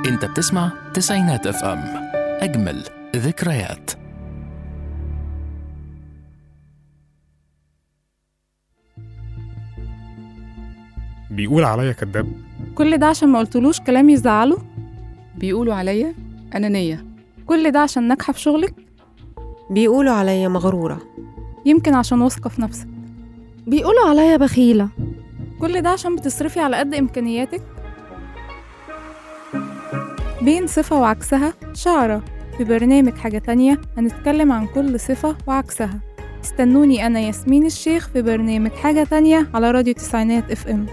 انت بتسمع تسعينات اف ام اجمل ذكريات بيقول عليا كداب كل ده عشان ما قلتلوش كلام يزعله بيقولوا عليا أنانية كل ده عشان ناجحة في شغلك بيقولوا عليا مغرورة يمكن عشان واثقة في نفسك بيقولوا عليا بخيلة كل ده عشان بتصرفي على قد إمكانياتك بين صفة وعكسها شعرة في برنامج حاجة تانية هنتكلم عن كل صفة وعكسها استنوني أنا ياسمين الشيخ في برنامج حاجة تانية على راديو تسعينات اف ام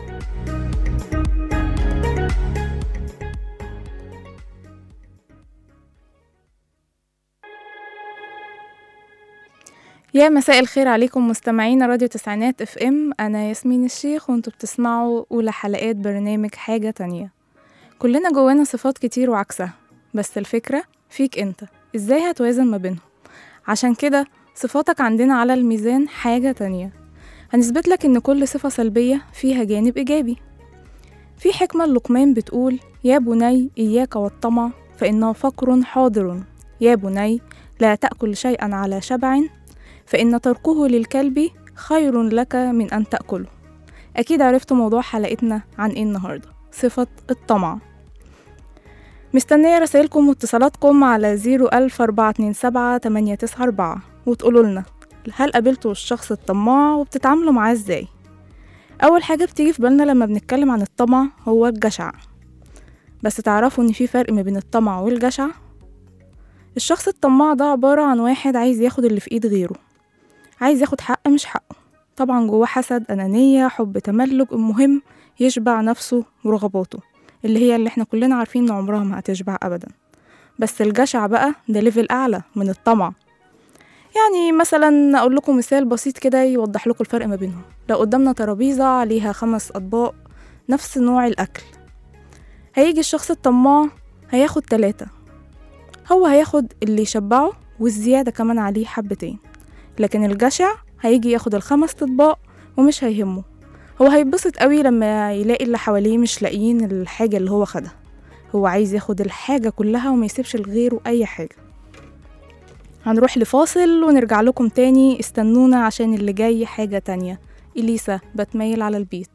يا مساء الخير عليكم مستمعين راديو تسعينات اف ام انا ياسمين الشيخ وانتوا بتسمعوا اولى حلقات برنامج حاجة تانية كلنا جوانا صفات كتير وعكسها بس الفكرة فيك انت ازاي هتوازن ما بينهم عشان كده صفاتك عندنا على الميزان حاجة تانية هنثبت لك ان كل صفة سلبية فيها جانب ايجابي في حكمة لقمان بتقول يا بني إياك والطمع فإنه فقر حاضر يا بني لا تأكل شيئا على شبع فإن تركه للكلب خير لك من أن تأكله أكيد عرفتوا موضوع حلقتنا عن إيه النهاردة صفة الطمع مستنية رسائلكم واتصالاتكم على زيرو ألف أربعة اتنين سبعة تمانية تسعة أربعة وتقولوا لنا هل قابلتوا الشخص الطماع وبتتعاملوا معاه ازاي أول حاجة بتيجي في بالنا لما بنتكلم عن الطمع هو الجشع بس تعرفوا إن في فرق ما بين الطمع والجشع الشخص الطماع ده عبارة عن واحد عايز ياخد اللي في إيد غيره عايز ياخد حق مش حقه طبعا جواه حسد أنانية حب تملك المهم يشبع نفسه ورغباته اللي هي اللي احنا كلنا عارفين ان عمرها ما هتشبع أبدا بس الجشع بقى ده ليفل أعلى من الطمع يعني مثلا أقول لكم مثال بسيط كده يوضح لكم الفرق ما بينهم لو قدامنا ترابيزة عليها خمس أطباق نفس نوع الأكل هيجي الشخص الطماع هياخد تلاتة هو هياخد اللي يشبعه والزيادة كمان عليه حبتين لكن الجشع هيجي ياخد الخمس اطباق ومش هيهمه هو هيتبسط قوي لما يلاقي اللي حواليه مش لاقيين الحاجة اللي هو خدها هو عايز ياخد الحاجة كلها وما يسيبش لغيره أي حاجة هنروح لفاصل ونرجع لكم تاني استنونا عشان اللي جاي حاجة تانية إليسا بتميل على البيت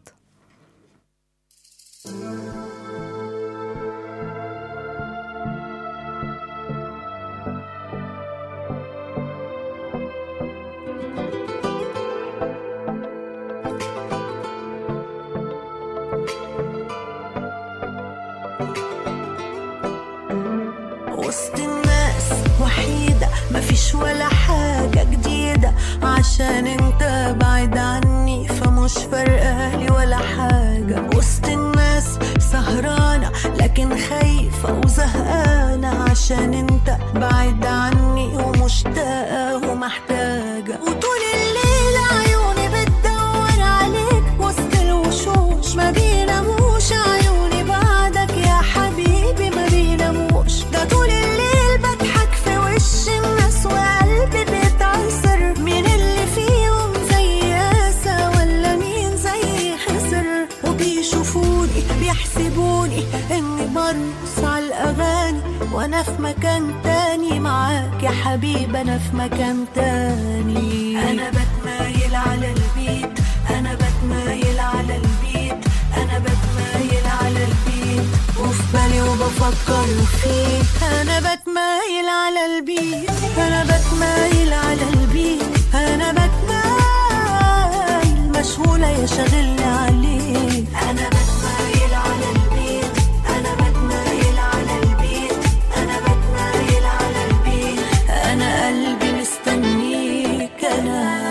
وسط الناس وحيدة مفيش ولا حاجة جديدة عشان انت بعيد عني فمش فارقالي ولا حاجة وسط الناس سهرانة لكن خايفة وزهقانة عشان انت بعيد عني ومشتاقة ومحتاجة وطول الليل عيوني بتدور عليك وسط الوشوش ما بيناموش عيوني بعدك يا حبيبي ما بيناموش ده طول الليل بضحك في وش الناس وقلبي بيتعصر مين اللي فيهم زي ياسا ولا مين زي خسر وبيشوفوني بيحسبوني اني برقص على الاغاني وانا في مكان تاني معاك يا حبيب انا في مكان تاني انا بتمايل على البيت انا بتمايل على البيت انا بتمايل على البيت وفي بالي وبفكر فيك انا بتمايل على البيت انا بتمايل على البيت انا بتمايل مشغولة يا شاغلني عليك انا بتمايل على البيت انا بتمايل على البيت انا بتمايل على البيت انا قلبي مستنيك انا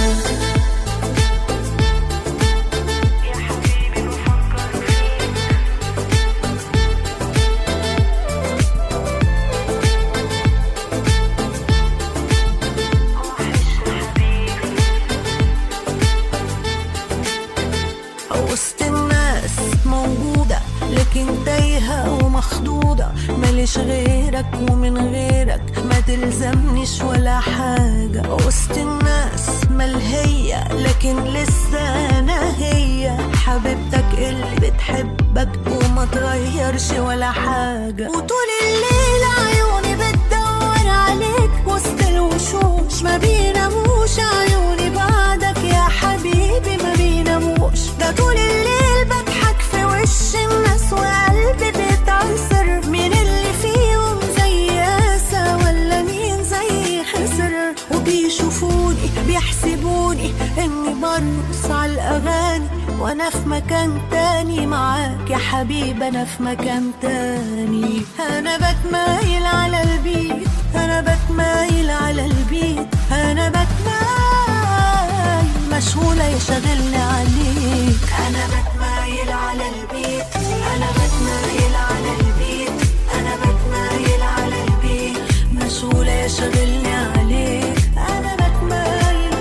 وسط الناس موجودة لكن تايهة ومخضوضة ماليش غيرك ومن غيرك ما تلزمنيش ولا حاجة وسط الناس ملهية لكن لسه أنا هي حبيبتك اللي بتحبك وما بتتغيرش ولا حاجة وطول الليل عيوني بتدور عليك وسط الوشوش ما بيناموش عيوني بعدك يا حبيبي ما بيناموش ده طول الليل بضحك في وش الناس وقلبي بيتعصر مين اللي فيهم زي قاسى ولا مين زي خسر وبيشوفوني بيحسبوني اني برقص على الاغاني وانا في مكان تاني معاك يا حبيبي انا في مكان تاني انا بتمايل على البيت انا بتمايل على البيت انا بتمايل مشغولة يشغلني عليك انا بتمايل على البيت انا بتمايل على البيت انا بتمايل على البيت مشغولة يشغلني عليك انا بتمايل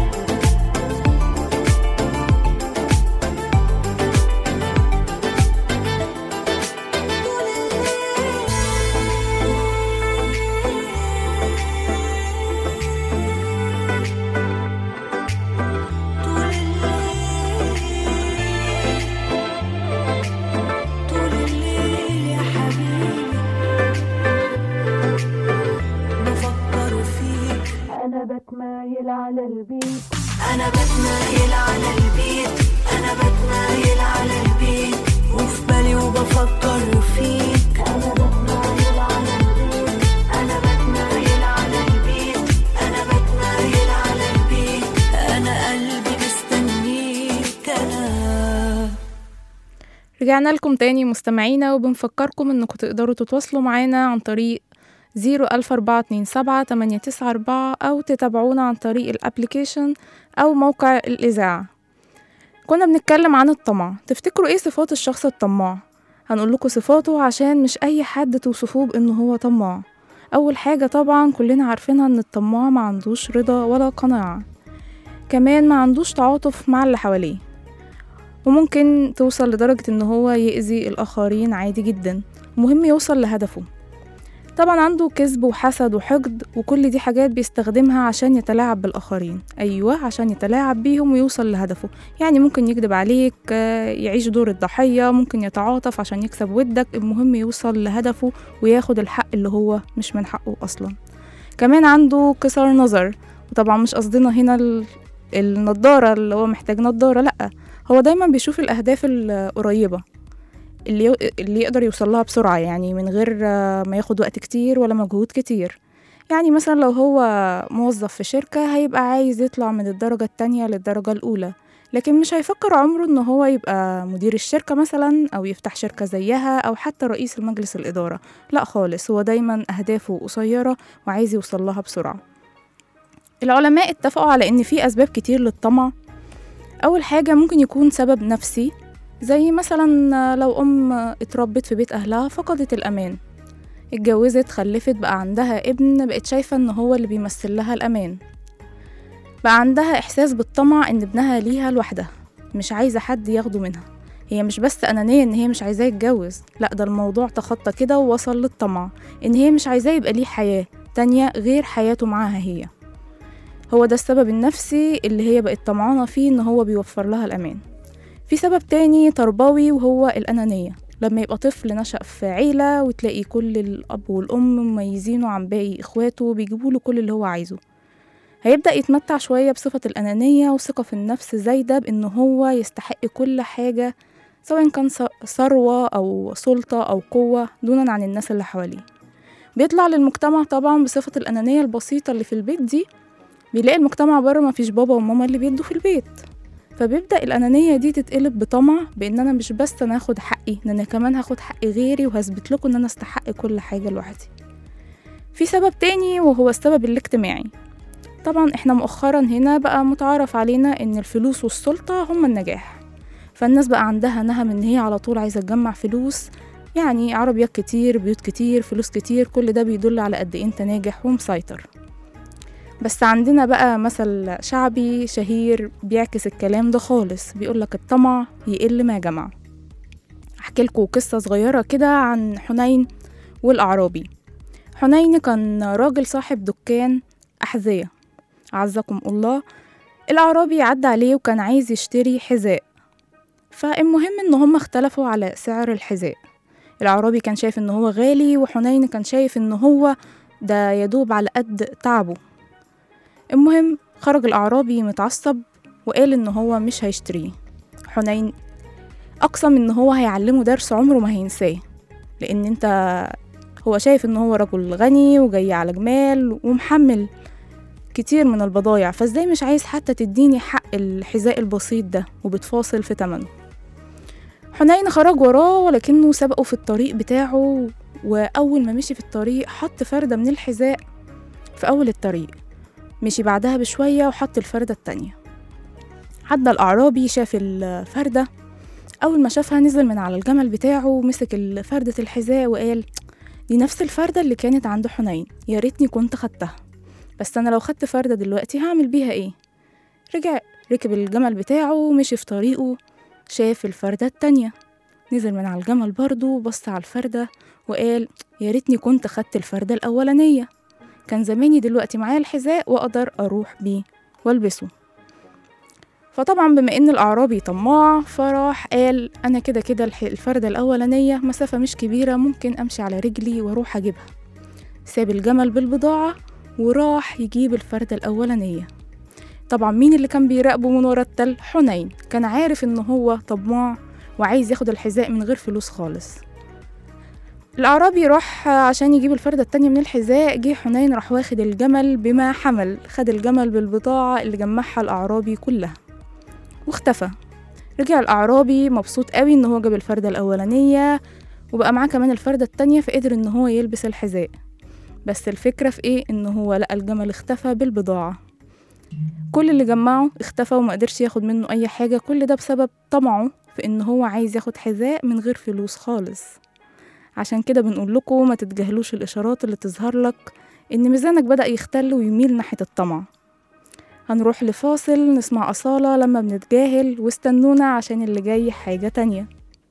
طول الليل طول الليل يا حبيبي بفكر فيك أنا بتمايل على البيت أنا بتمايل على البيت أنا بتمايل على البيت وفي بالي وبفكر فيك أنا بتمايل على البيت أنا بتمايل على البيت أنا بتمايل على البيت أنا قلبي مستنيك أنا رجعنا لكم تاني مستمعينا وبنفكركم انكم تقدروا تتواصلوا معانا عن طريق زيرو ألف أربعة اتنين سبعة تمانية تسعة أربعة أو تتابعونا عن طريق الأبليكيشن أو موقع الإذاعة كنا بنتكلم عن الطمع تفتكروا إيه صفات الشخص الطماع؟ هنقول لكم صفاته عشان مش أي حد توصفوه بإنه هو طماع أول حاجة طبعا كلنا عارفينها إن الطماع ما عندوش رضا ولا قناعة كمان ما عندوش تعاطف مع اللي حواليه وممكن توصل لدرجة إن هو يأذي الآخرين عادي جدا مهم يوصل لهدفه طبعا عنده كذب وحسد وحقد وكل دي حاجات بيستخدمها عشان يتلاعب بالآخرين أيوة عشان يتلاعب بيهم ويوصل لهدفه يعني ممكن يكذب عليك آه، يعيش دور الضحية ممكن يتعاطف عشان يكسب ودك المهم يوصل لهدفه وياخد الحق اللي هو مش من حقه أصلا كمان عنده قصر نظر وطبعا مش قصدنا هنا ال- النضارة اللي هو محتاج نضارة لأ هو دايما بيشوف الأهداف القريبة اللي, يو... اللي يقدر يوصل لها بسرعة يعني من غير آه، ما ياخد وقت كتير ولا مجهود كتير يعني مثلا لو هو موظف في شركة هيبقى عايز يطلع من الدرجة التانية للدرجة الأولى لكن مش هيفكر عمره إن هو يبقى مدير الشركة مثلا أو يفتح شركة زيها أو حتى رئيس المجلس الإدارة لا خالص هو دايما أهدافه قصيرة وعايز يوصل لها بسرعة العلماء اتفقوا على إن في أسباب كتير للطمع أول حاجة ممكن يكون سبب نفسي زي مثلا لو أم اتربت في بيت أهلها فقدت الأمان اتجوزت خلفت بقى عندها ابن بقت شايفة إن هو اللي بيمثل لها الأمان بقى عندها إحساس بالطمع إن ابنها ليها لوحدها مش عايزة حد ياخده منها هي مش بس أنانية إن هي مش عايزاه يتجوز لأ ده الموضوع تخطى كده ووصل للطمع إن هي مش عايزاه يبقى ليه حياة تانية غير حياته معاها هي هو ده السبب النفسي اللي هي بقت طمعانة فيه إن هو بيوفر لها الأمان في سبب تاني تربوي وهو الأنانية لما يبقى طفل نشأ في عيلة وتلاقي كل الأب والأم مميزينه عن باقي إخواته بيجيبوله كل اللي هو عايزه هيبدأ يتمتع شوية بصفة الأنانية وثقة في النفس زايدة بإن هو يستحق كل حاجة سواء كان ث- ثروة أو سلطة أو قوة دونا عن الناس اللي حواليه بيطلع للمجتمع طبعا بصفة الأنانية البسيطة اللي في البيت دي بيلاقي المجتمع بره مفيش بابا وماما اللي بيدوا في البيت فبيبدأ الأنانية دي تتقلب بطمع بإن أنا مش بس أنا هاخد حقي ده أنا كمان هاخد حق غيري وهثبت لكم إن أنا استحق كل حاجة لوحدي في سبب تاني وهو السبب الاجتماعي طبعا احنا مؤخرا هنا بقى متعارف علينا ان الفلوس والسلطة هما النجاح فالناس بقى عندها نهم ان هي على طول عايزة تجمع فلوس يعني عربيات كتير بيوت كتير فلوس كتير كل ده بيدل على قد ايه انت ناجح ومسيطر بس عندنا بقى مثل شعبي شهير بيعكس الكلام ده خالص بيقولك الطمع يقل ما جمع احكي لكم قصة صغيرة كده عن حنين والأعرابي حنين كان راجل صاحب دكان أحذية عزكم الله الأعرابي عدى عليه وكان عايز يشتري حذاء فالمهم ان هم اختلفوا على سعر الحذاء الأعرابي كان شايف ان هو غالي وحنين كان شايف ان هو ده يدوب على قد تعبه المهم خرج الأعرابي متعصب وقال ان هو مش هيشتريه حنين أقسم ان هو هيعلمه درس عمره ما هينساه لان انت هو شايف ان هو رجل غني وجاي على جمال ومحمل كتير من البضايع فازاي مش عايز حتى تديني حق الحذاء البسيط ده وبتفاصل في تمنه حنين خرج وراه ولكنه سبقه في الطريق بتاعه وأول ما مشي في الطريق حط فردة من الحذاء في أول الطريق مشي بعدها بشوية وحط الفردة التانية عدى الأعرابي شاف الفردة أول ما شافها نزل من على الجمل بتاعه ومسك فردة الحذاء وقال دي نفس الفردة اللي كانت عند حنين يا ريتني كنت خدتها بس أنا لو خدت فردة دلوقتي هعمل بيها إيه رجع ركب الجمل بتاعه ومشي في طريقه شاف الفردة التانية نزل من على الجمل برضه وبص على الفردة وقال يا ريتني كنت خدت الفردة الأولانية كان زماني دلوقتي معايا الحذاء وأقدر أروح بيه والبسه فطبعا بما ان الاعرابي طماع فراح قال انا كده كده الح- الفردة الاولانية مسافة مش كبيرة ممكن امشي على رجلي واروح اجيبها ساب الجمل بالبضاعة وراح يجيب الفردة الاولانية طبعا مين اللي كان بيراقبه من ورا التل حنين كان عارف ان هو طماع وعايز ياخد الحذاء من غير فلوس خالص الأعرابي راح عشان يجيب الفردة التانية من الحذاء جه حنين راح واخد الجمل بما حمل خد الجمل بالبضاعة اللي جمعها الأعرابي كلها واختفى رجع الأعرابي مبسوط قوي إن هو جاب الفردة الأولانية وبقى معاه كمان الفردة التانية فقدر إن هو يلبس الحذاء بس الفكرة في إيه إن هو لقى الجمل اختفى بالبضاعة كل اللي جمعه اختفى وما قدرش ياخد منه أي حاجة كل ده بسبب طمعه في إن هو عايز ياخد حذاء من غير فلوس خالص عشان كده بنقول لكم ما تتجاهلوش الإشارات اللي تظهر لك إن ميزانك بدأ يختل ويميل ناحية الطمع هنروح لفاصل نسمع أصالة لما بنتجاهل واستنونا عشان اللي جاي حاجة تانية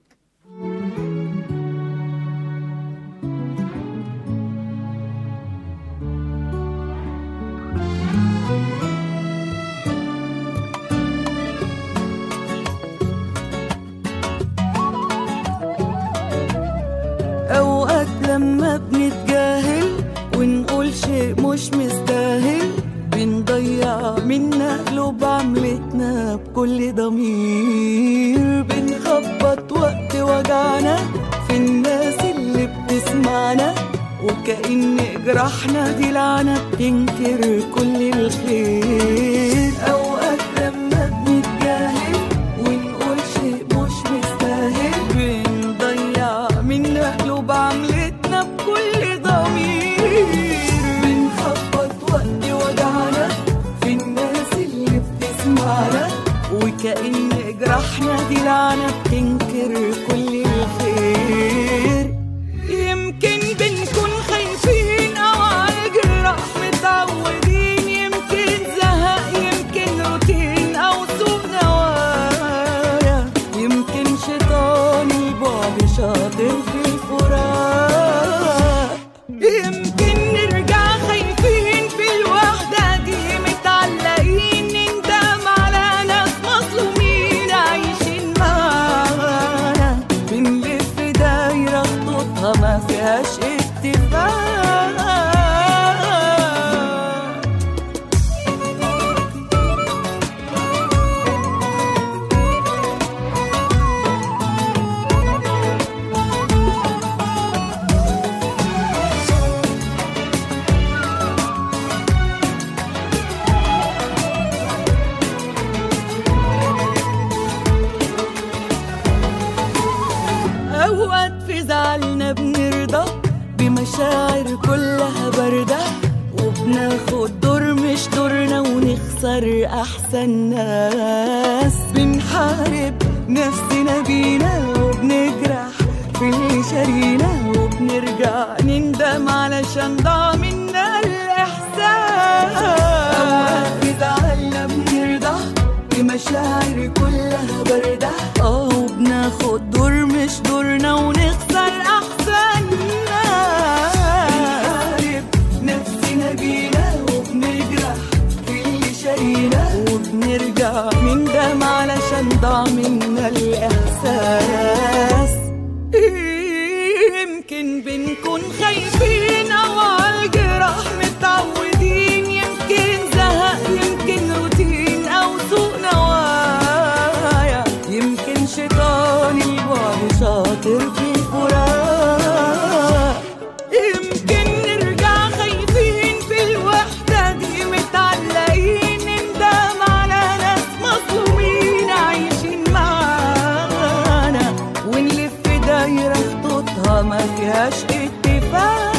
أوقات لما بنتجاهل ونقول شيء مش مستاهل بنضيع منا قلوب عملتنا بكل ضمير بنخبط وقت وجعنا في الناس اللي بتسمعنا وكأن جراحنا دي لعنة بتنكر كل الخير أوقات لما بنتجاهل ونقول شيء مش مستاهل بنضيع منا قلوب عملتنا بكل ضمير بنخبط وقت وجعنا في الناس اللي بتسمعنا وكأن جراحنا دي لعنة بتنكر كل الخير يمكن بنكون خايفين أو عالجراح متعودين يمكن زهق يمكن روتين أو سوء نوايا يمكن شيطان البعد شاطر في الفراق يمكن نرجع خايفين في الوحدة دي متعلقين نندم على ناس مظلومين عايشين معانا بنلف دايرة خطوطها ما فيهاش اتفاق أوقات في زعلنا بنرضى بمشاعر كلها باردة وبناخد دور مش دورنا ونخسر أحسن ناس بنحارب نفسنا بينا وبنجرح في اللي شارينا وبنرجع نندم علشان ضاع منا الإحساس أوقات في زعلنا بنرضى بمشاعر كلها باردة اه وبناخد دور مش دورنا ونخسر أحسننا بنحارب نفسنا بينا وبنجرح في اللي شارينا وبنرجع نندم علشان ضاع منا الإحساس إحساس يمكن بنكون خايفين أو عالجراح متعودين يمكن زهق يمكن روتين أو سوء نوايا يمكن شيطان البعد شاطر في الفراق يمكن نرجع خايفين في الوحدة دي متعلقين نندم على ناس مظلومين عايشين معانا ونلف دايرة خطوطها ما فيهاش اتفاق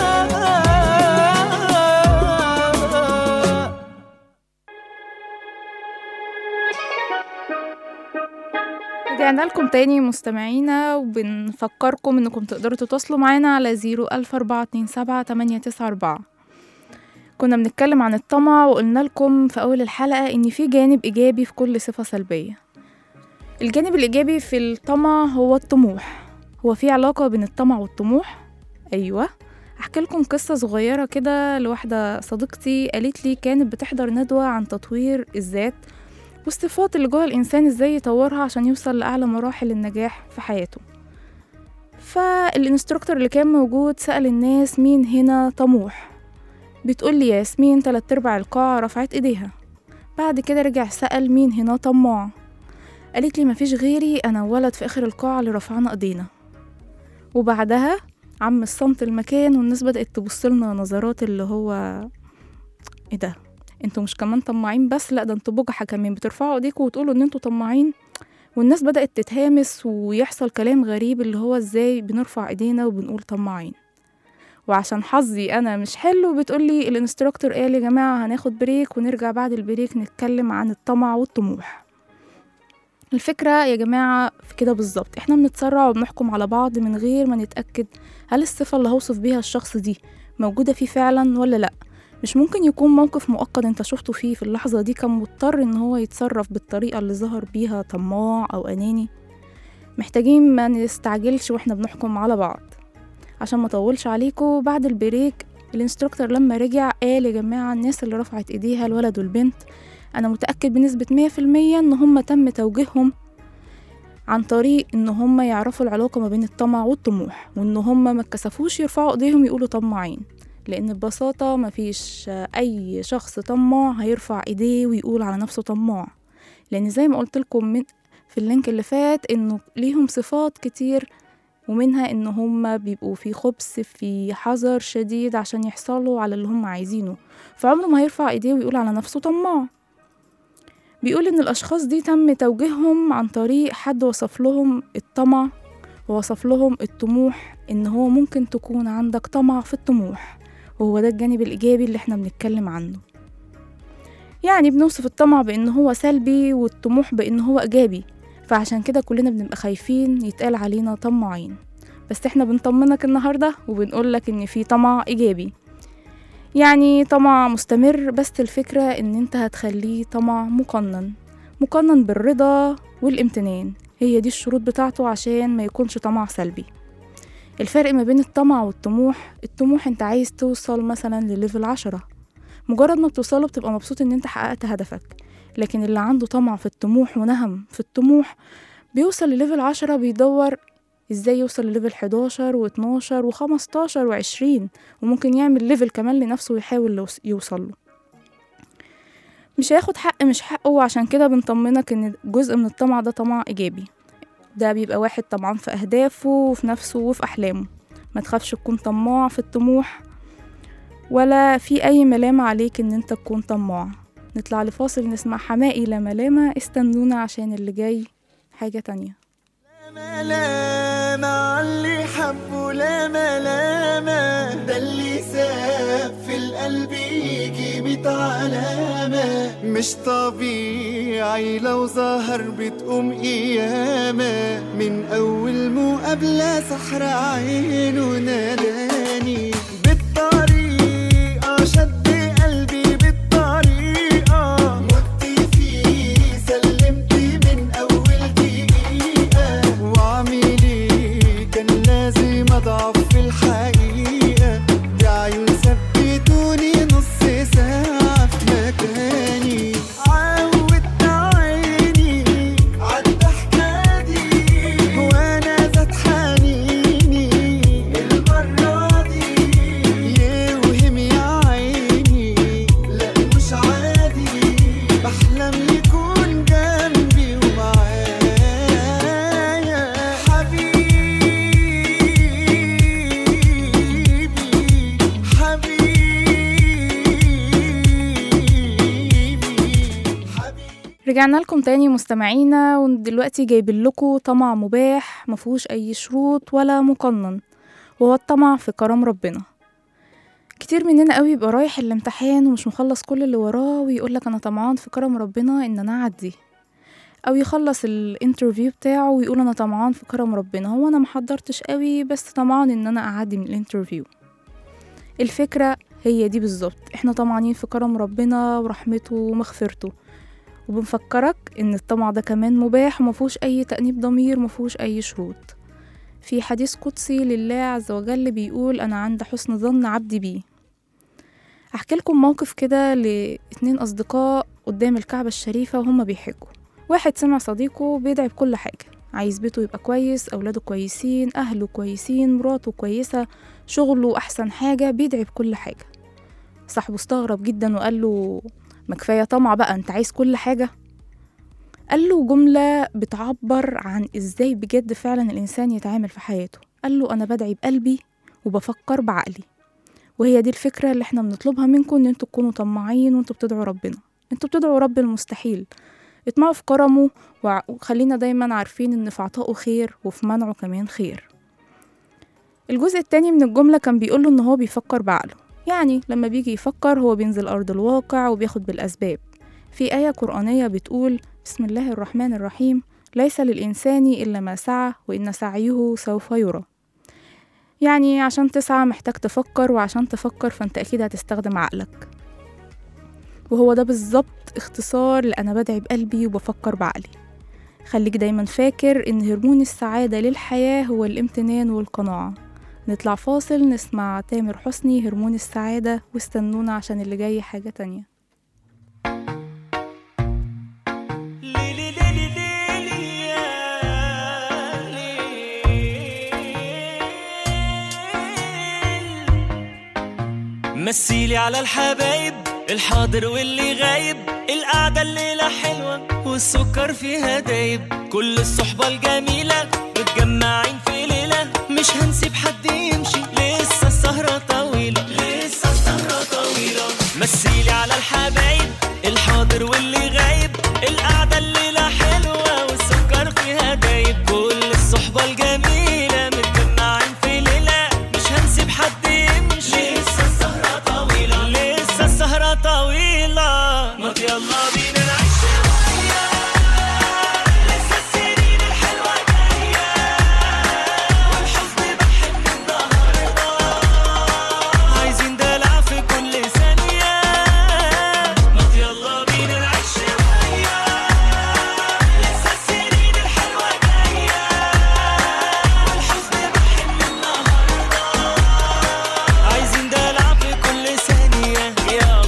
رجعنا لكم تاني مستمعينا وبنفكركم انكم تقدروا تتواصلوا معانا على زيرو ألف أربعة اتنين سبعة تمانية تسعة أربعة كنا بنتكلم عن الطمع وقلنا لكم في أول الحلقة إن في جانب إيجابي في كل صفة سلبية الجانب الإيجابي في الطمع هو الطموح هو في علاقة بين الطمع والطموح أيوة أحكي لكم قصة صغيرة كده لواحدة صديقتي قالت لي كانت بتحضر ندوة عن تطوير الذات والصفات اللي جوه الإنسان إزاي يطورها عشان يوصل لأعلى مراحل النجاح في حياته فالانستروكتور اللي كان موجود سأل الناس مين هنا طموح بتقول لي ياسمين تلات أرباع القاعة رفعت إيديها بعد كده رجع سأل مين هنا طماع قالت لي مفيش غيري أنا ولد في آخر القاعة اللي رفعنا إيدينا وبعدها عم الصمت المكان والناس بدأت تبصلنا نظرات اللي هو ايه ده انتوا مش كمان طماعين بس لا ده انتوا بجحة كمان بترفعوا ايديكوا وتقولوا ان انتوا طماعين والناس بدأت تتهامس ويحصل كلام غريب اللي هو ازاي بنرفع ايدينا وبنقول طماعين وعشان حظي انا مش حلو بتقولي الانستراكتور قال يا جماعة هناخد بريك ونرجع بعد البريك نتكلم عن الطمع والطموح الفكرة يا جماعة في كده بالظبط احنا بنتسرع وبنحكم على بعض من غير ما نتأكد هل الصفة اللي هوصف بيها الشخص دي موجودة فيه فعلا ولا لأ مش ممكن يكون موقف مؤقت انت شفته فيه في اللحظة دي كان مضطر ان هو يتصرف بالطريقة اللي ظهر بيها طماع او اناني محتاجين ما نستعجلش واحنا بنحكم على بعض عشان ما اطولش عليكم بعد البريك الانستراكتور لما رجع قال يا جماعة الناس اللي رفعت ايديها الولد والبنت انا متأكد بنسبة مية في المية ان هم تم توجيههم عن طريق ان هم يعرفوا العلاقة ما بين الطمع والطموح وان هم ما اتكسفوش يرفعوا ايديهم يقولوا طماعين لان ببساطة مفيش اي شخص طماع هيرفع ايديه ويقول على نفسه طماع لان زي ما قلت لكم من في اللينك اللي فات انه ليهم صفات كتير ومنها ان هم بيبقوا في خبث في حذر شديد عشان يحصلوا على اللي هم عايزينه فعمره ما هيرفع ايديه ويقول على نفسه طماع بيقول ان الاشخاص دي تم توجيههم عن طريق حد وصف لهم الطمع ووصف لهم الطموح ان هو ممكن تكون عندك طمع في الطموح وهو ده الجانب الايجابي اللي احنا بنتكلم عنه يعني بنوصف الطمع بان هو سلبي والطموح بان هو ايجابي فعشان كده كلنا بنبقى خايفين يتقال علينا طماعين بس احنا بنطمنك النهارده وبنقولك ان في طمع ايجابي يعني طمع مستمر بس الفكرة ان انت هتخليه طمع مقنن مقنن بالرضا والامتنان هي دي الشروط بتاعته عشان ما يكونش طمع سلبي الفرق ما بين الطمع والطموح الطموح انت عايز توصل مثلا لليفل عشرة مجرد ما بتوصله بتبقى مبسوط ان انت حققت هدفك لكن اللي عنده طمع في الطموح ونهم في الطموح بيوصل لليفل عشرة بيدور ازاي يوصل لليفل 11 و12 و15 و20 وممكن يعمل ليفل كمان لنفسه ويحاول يوصل له مش هياخد حق مش حقه وعشان كده بنطمنك ان جزء من الطمع ده طمع ايجابي ده بيبقى واحد طمعان في اهدافه وفي نفسه وفي احلامه ما تخافش تكون طماع في الطموح ولا في اي ملامة عليك ان انت تكون طماع نطلع لفاصل نسمع حمائي لا ملامة استنونا عشان اللي جاي حاجة تانية ملامة عاللي حبه لا ملامة ده اللي ساب في القلب يجي ميت علامة مش طبيعي لو ظهر بتقوم قيامة من أول مقابلة سحر عينه ناداني بالطريقة شد قلبي بالطريقة مت فيه سلمت من أول دقيقة وعميلي كان لازم أضعف في الحقيقة دي عيون ثبتوني نص ساعة في مكاني عودت عيني عالضحكة دي رجعنا لكم تاني مستمعينا ودلوقتي جايبين لكم طمع مباح مفهوش أي شروط ولا مقنن وهو الطمع في كرم ربنا كتير مننا قوي يبقى رايح الامتحان ومش مخلص كل اللي وراه ويقولك أنا طمعان في كرم ربنا إن أنا أعدي أو يخلص الانترفيو بتاعه ويقول أنا طمعان في كرم ربنا هو أنا محضرتش قوي بس طمعان إن أنا أعدي من الانترفيو الفكرة هي دي بالظبط احنا طمعانين في كرم ربنا ورحمته ومغفرته وبنفكرك ان الطمع ده كمان مباح ومفهوش اي تأنيب ضمير مفهوش اي شروط في حديث قدسي لله عز وجل بيقول انا عند حسن ظن عبدي بي احكي لكم موقف كده لاتنين اصدقاء قدام الكعبة الشريفة وهما بيحجوا واحد سمع صديقه بيدعي بكل حاجة عايز بيته يبقى كويس أولاده كويسين أهله كويسين مراته كويسة شغله أحسن حاجة بيدعي بكل حاجة صاحبه استغرب جدا وقال له ما كفاية طمع بقى انت عايز كل حاجة قال له جملة بتعبر عن ازاي بجد فعلا الإنسان يتعامل في حياته قال له أنا بدعي بقلبي وبفكر بعقلي وهي دي الفكرة اللي احنا بنطلبها منكم ان انتوا تكونوا طماعين وانتوا بتدعوا ربنا انتوا بتدعوا رب المستحيل اطمعوا في كرمه وع- وخلينا دايما عارفين ان في عطائه خير وفي منعه كمان خير الجزء التاني من الجملة كان بيقوله ان هو بيفكر بعقله يعني لما بيجي يفكر هو بينزل أرض الواقع وبياخد بالأسباب في آية قرآنية بتقول بسم الله الرحمن الرحيم ليس للإنسان إلا ما سعى وإن سعيه سوف يرى يعني عشان تسعى محتاج تفكر وعشان تفكر فانت أكيد هتستخدم عقلك وهو ده بالظبط اختصار لأنا بدعي بقلبي وبفكر بعقلي خليك دايما فاكر إن هرمون السعادة للحياة هو الامتنان والقناعة نطلع فاصل نسمع تامر حسني هرمون السعادة واستنونا عشان اللي جاي حاجة تانية ليلي ليلي ليلي يا ليل. مثيلي على الحبايب الحاضر واللي غايب القعدة الليلة حلوة والسكر فيها دايب كل الصحبة الجميلة متجمعين في ليلة مش هنسيب حد يمشي لسه السهرة طويلة لسه السهرة طويلة مثيلي على الحبايب الحاضر واللي غايب القعدة الليلة حلوة والسكر فيها دايب كل الصحبة الجميلة متجمعين في ليلة مش هنسيب حد يمشي لسه السهرة طويلة لسه السهرة طويلة ما يلا بينا نعيش شوية لسه السنين الحلوة جاية والحزن بحن النهاردة عايزين دلع في كل ثانية ما يلا بينا نعيش شوية لسه السنين الحلوة جاية والحزن بحن النهاردة عايزين دلع في كل ثانية يلا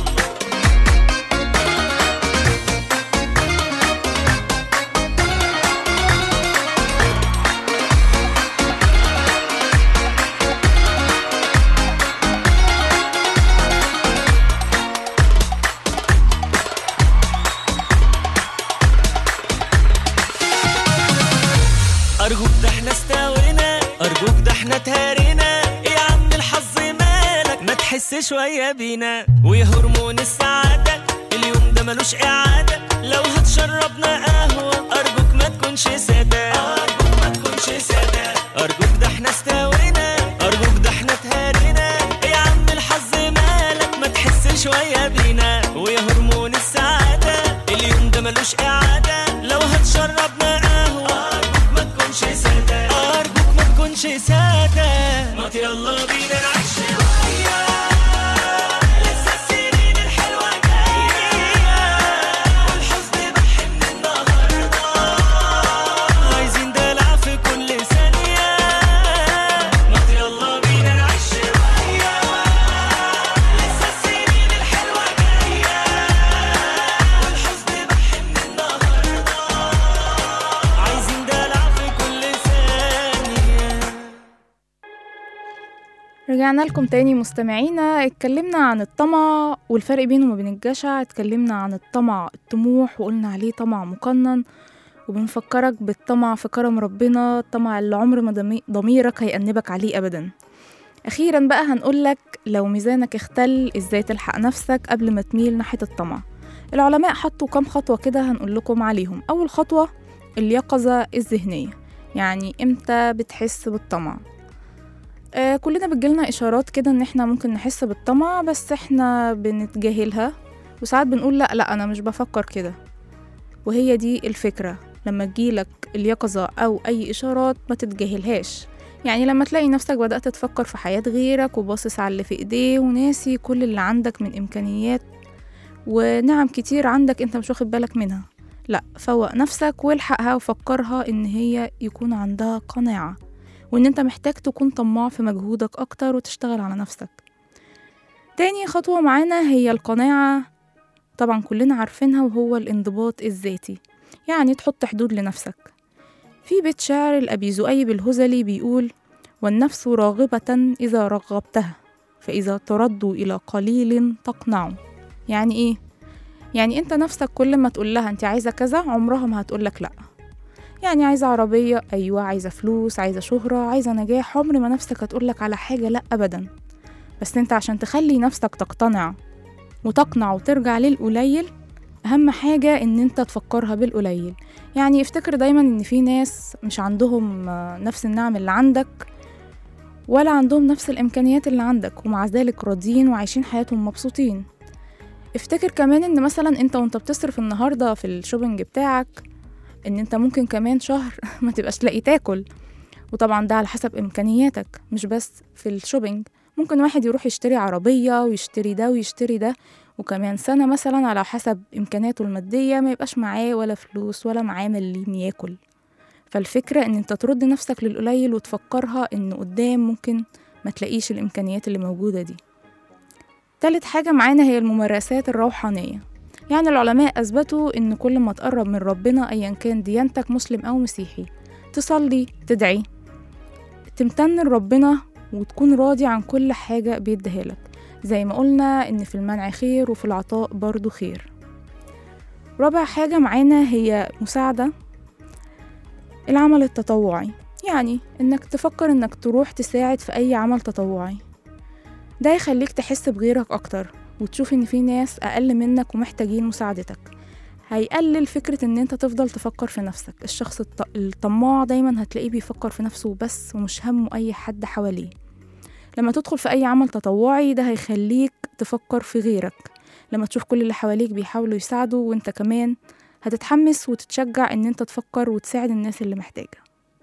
أرجوك ده احنا استوينا أرجوك ده احنا تهارينا يا عم الحظ مالك ما تحس شوية بينا ويا هرمون السعادة اليوم ده ملوش إعادة لو هتشربنا قهوة أرجوك ما تكونش سادة أرجوك ما تكونش سادة أرجوك ده احنا استوينا أرجوك ده احنا تهارينا يا عم الحظ مالك ما تحس شوية بينا ويا هرمون السعادة اليوم ده ملوش إعادة لو هتشربنا قهوة أرجوك ما تكونش سادة أرجوك ما تكونش سادة ما يلا بينا نعيش شوية لسه السنين الحلوة جاية والحزن بحن النهاردة عايزين دلع في كل ثانية ما يلا بينا نعيش شوية لسه السنين الحلوة جاية والحزن بحن النهاردة عايزين دلع في كل ثانية رجعنا لكم تاني مستمعينا اتكلمنا عن الطمع والفرق بينه وما بين الجشع اتكلمنا عن الطمع الطموح وقلنا عليه طمع مقنن وبنفكرك بالطمع في كرم ربنا الطمع اللي عمر ما ضمي- ضميرك هيأنبك عليه أبدا أخيرا بقى هنقولك لو ميزانك اختل ازاي تلحق نفسك قبل ما تميل ناحية الطمع العلماء حطوا كام خطوة كده هنقول لكم عليهم أول خطوة اليقظة الذهنية يعني إمتى بتحس بالطمع آه كلنا بتجيلنا إشارات كده إن إحنا ممكن نحس بالطمع بس إحنا بنتجاهلها وساعات بنقول لأ لأ أنا مش بفكر كده وهي دي الفكرة لما تجيلك اليقظة أو أي إشارات ما تتجاهلهاش يعني لما تلاقي نفسك بدأت تفكر في حياة غيرك وباصص على اللي في إيديه وناسي كل اللي عندك من إمكانيات ونعم كتير عندك أنت مش واخد بالك منها لأ فوق نفسك والحقها وفكرها إن هي يكون عندها قناعة وإن أنت محتاج تكون طماع في مجهودك أكتر وتشتغل على نفسك تاني خطوة معانا هي القناعة طبعا كلنا عارفينها وهو الانضباط الذاتي يعني تحط حدود لنفسك في بيت شعر الأبي زؤيب الهزلي بيقول والنفس راغبة إذا رغبتها فإذا ترد إلى قليل تقنع يعني إيه؟ يعني أنت نفسك كل ما تقول لها أنت عايزة كذا عمرها ما هتقولك لأ يعني عايزة عربية أيوة عايزة فلوس عايزة شهرة عايزة نجاح عمر ما نفسك هتقولك على حاجة لأ أبدا بس أنت عشان تخلي نفسك تقتنع وتقنع وترجع للقليل أهم حاجة إن أنت تفكرها بالقليل يعني افتكر دايما إن في ناس مش عندهم آه، نفس النعم اللي عندك ولا عندهم نفس الإمكانيات اللي عندك ومع ذلك راضيين وعايشين حياتهم مبسوطين افتكر كمان إن مثلا أنت وأنت بتصرف النهاردة في الشوبينج بتاعك إن أنت ممكن كمان شهر ما تبقاش لاقي تاكل وطبعا ده على حسب إمكانياتك مش بس في الشوبينج ممكن واحد يروح يشتري عربية ويشتري ده ويشتري ده وكمان سنة مثلا على حسب إمكاناته المادية ما يبقاش معاه ولا فلوس ولا معاه مليم ياكل فالفكرة إن أنت ترد نفسك للقليل وتفكرها إن قدام ممكن ما تلاقيش الإمكانيات اللي موجودة دي تالت حاجة معانا هي الممارسات الروحانية يعني العلماء أثبتوا إن كل ما تقرب من ربنا أيا كان ديانتك مسلم أو مسيحي تصلي تدعي تمتن لربنا وتكون راضي عن كل حاجة بيديها لك زي ما قلنا إن في المنع خير وفي العطاء برضو خير رابع حاجة معانا هي مساعدة العمل التطوعي يعني إنك تفكر إنك تروح تساعد في أي عمل تطوعي ده يخليك تحس بغيرك أكتر وتشوف إن في ناس أقل منك ومحتاجين مساعدتك هيقلل فكرة إن أنت تفضل تفكر في نفسك الشخص الط- الطماع دايما هتلاقيه بيفكر في نفسه بس ومش همه أي حد حواليه لما تدخل في أي عمل تطوعي ده هيخليك تفكر في غيرك لما تشوف كل اللي حواليك بيحاولوا يساعدوا وانت كمان هتتحمس وتتشجع ان انت تفكر وتساعد الناس اللي محتاجة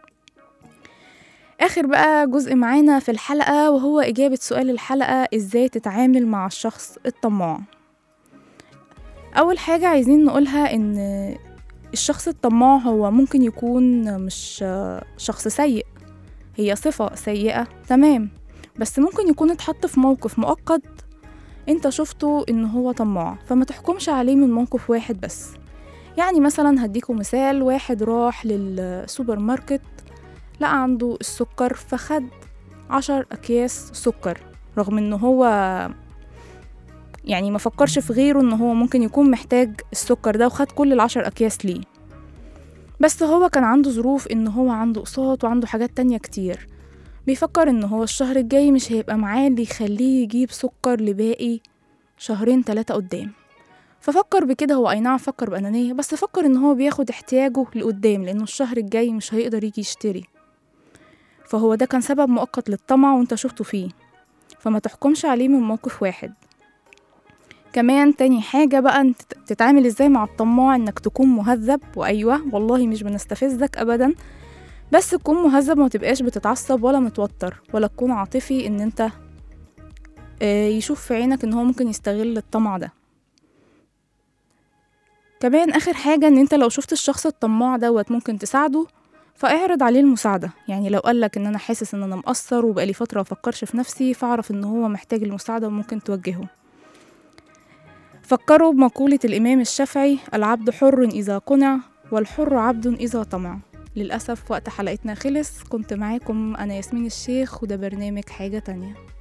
آخر بقى جزء معانا في الحلقة وهو إجابة سؤال الحلقة إزاي تتعامل مع الشخص الطماع أول حاجة عايزين نقولها إن الشخص الطماع هو ممكن يكون مش شخص سيء هي صفة سيئة تمام بس ممكن يكون اتحط في موقف مؤقت انت شفته ان هو طماع فما تحكمش عليه من موقف واحد بس يعني مثلا هديكم مثال واحد راح للسوبر ماركت لقى عنده السكر فخد عشر أكياس سكر رغم ان هو يعني ما فكرش في غيره ان هو ممكن يكون محتاج السكر ده وخد كل العشر أكياس ليه بس هو كان عنده ظروف ان هو عنده اقساط وعنده حاجات تانية كتير بيفكر ان هو الشهر الجاي مش هيبقى معاه اللي يخليه يجيب سكر لباقي شهرين تلاتة قدام ففكر بكده هو اي نعم فكر بأنانية بس فكر ان هو بياخد احتياجه لقدام لانه الشهر الجاي مش هيقدر يجي يشتري فهو ده كان سبب مؤقت للطمع وانت شفته فيه فما تحكمش عليه من موقف واحد كمان تاني حاجة بقى انت تتعامل ازاي مع الطماع انك تكون مهذب وايوه والله مش بنستفزك ابدا بس تكون مهذب وما تبقاش بتتعصب ولا متوتر ولا تكون عاطفي ان انت آه، يشوف في عينك ان هو ممكن يستغل الطمع ده كمان اخر حاجة ان انت لو شفت الشخص الطماع دوت ممكن تساعده فاعرض عليه المساعدة يعني لو قالك ان انا حاسس ان انا مقصر وبقالي فترة مفكرش في نفسي فاعرف ان هو محتاج المساعدة وممكن توجهه فكروا بمقولة الإمام الشافعي العبد حر إذا قنع والحر عبد إذا طمع للأسف وقت حلقتنا خلص كنت معاكم أنا ياسمين الشيخ وده برنامج حاجة تانية